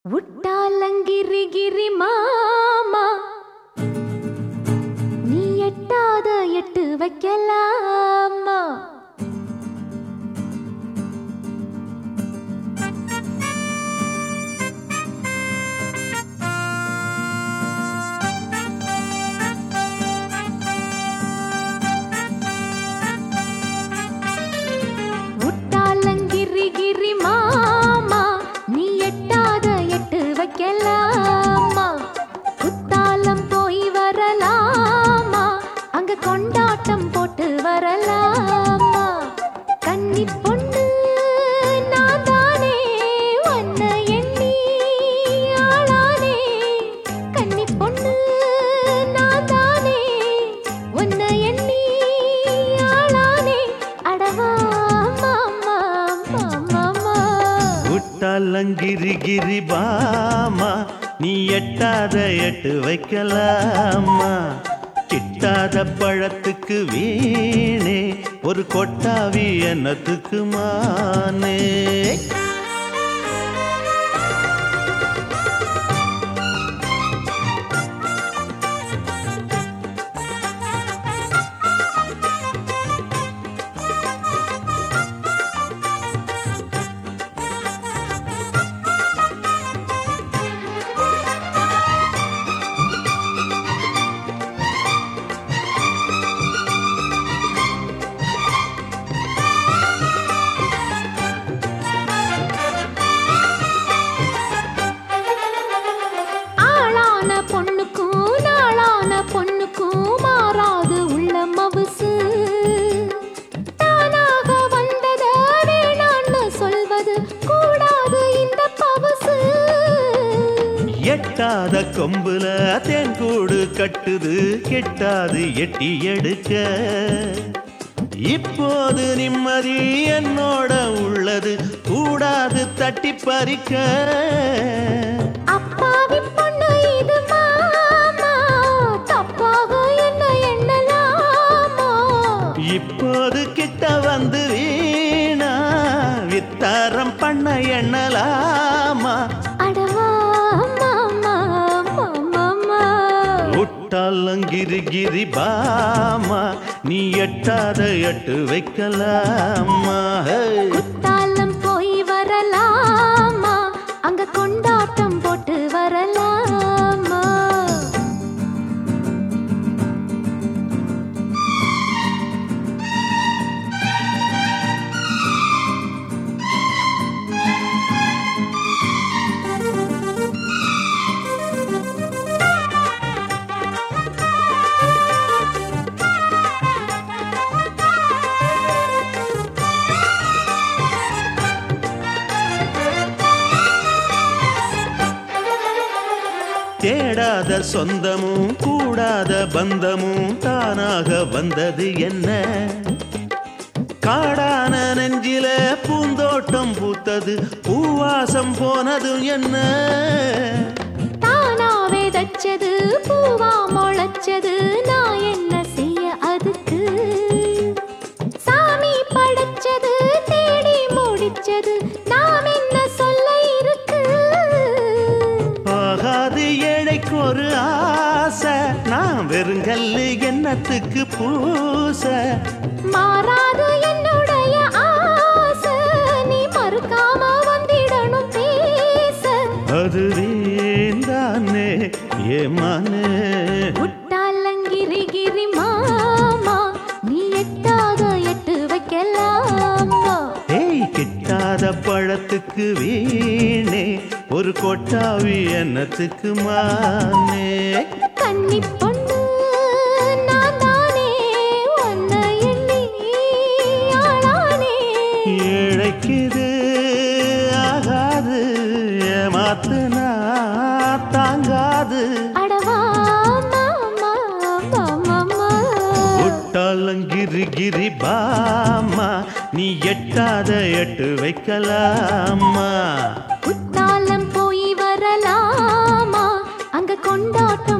உட்டாலங்கிரி கிரி மாமா நீ எட்டாத எட்டு வைக்கலாமா உட்டாலங்கிரி கிரி மாமா நீ எட்டாத எட்டு வைக்கலாமா குத்தாலம் போய் வரலாமா அங்க கொண்டாட்டம் போட்டு வரலாமா கன்னி பொண்ணு நான் தானே உன்னை எண்ணி ஆளானே கன்னி பொண்ணு நான் தானே உன்னை எண்ணி ஆளானே அடவா மாமா மாமா விட்டாலங்கிரி கிரி பாமா நீ எட்டாத எட்டு வைக்கலாமா கிட்டாத பழத்துக்கு வீணே ஒரு கொட்டாவி என்னத்துக்கு மானே ஆளான பொண்ணுக்கும் நாளான பொண்ணுக்கும் மாறாது உள்ள மவுசு தானாக வந்தத வேணான்னு சொல்வது கூடாது இந்த பவுசு எட்டாத கொம்புல தேன்கூடு கட்டுது கெட்டாது எட்டி எடுக்க இப்போது நிம்மதி என்னோட உள்ளது கூடாது தட்டி பறிக்க அப்பாவி பொண்ணு இது மாமா தப்பாக என்ன எண்ணலாமா இப்போது கிட்ட வந்து வீணா வித்தாரம் பண்ண எண்ணலாமா அடவா மாமா மாமா உட்டாலங்கிரி கிரி பாமா நீ எட்டாத எட்டு வைக்கலாமா ஹே. குத்தாலம் போய் வரலாமா அங்க கொண்டாட்டம் போட்டு வரலாமா தேடாத சொந்தமும் கூடாத பந்தமும் தானாக வந்தது என்ன காடான நெஞ்சில பூந்தோட்டம் பூத்தது பூவாசம் போனதும் என்ன தானா விதைச்சது பூவா முளைச்சது நான் என்ன செய்ய அதுக்கு சாமி படைச்சது தேடி முடிச்சது நாம் என்ன சொல்ல இருக்கு ஆகாது ஏழைக்கு ஒரு ஆசை நான் வெறுங்கல்லு என்னத்துக்கு பூச மாறாது என்னுடைய ஆசை நீ மறுக்காம வந்திடணும் பேச அது வீந்தானே ஏமானே உட்டாலங்கிரி கிரி மாமா நீ எட்டாத எட்டு வைக்கலாமா ஏய் கிட்டாத பழத்துக்கு வீணே ஒரு கொட்டாவி என்னத்துக்கு மானே கன்னி பொண்ணு நான் தானே உன்னை எண்ணி ஆளானே ஏழைக்குது ஆகாது ஏமாத்துனா தாங்காது அடவா மாமா மாமா ஒட்டாலங்கிரி கிரி பாமா நீ எட்டாத எட்டு வைக்கலாமா குத்தாலம் போய் வரலாமா அங்க கொண்டாட்டம்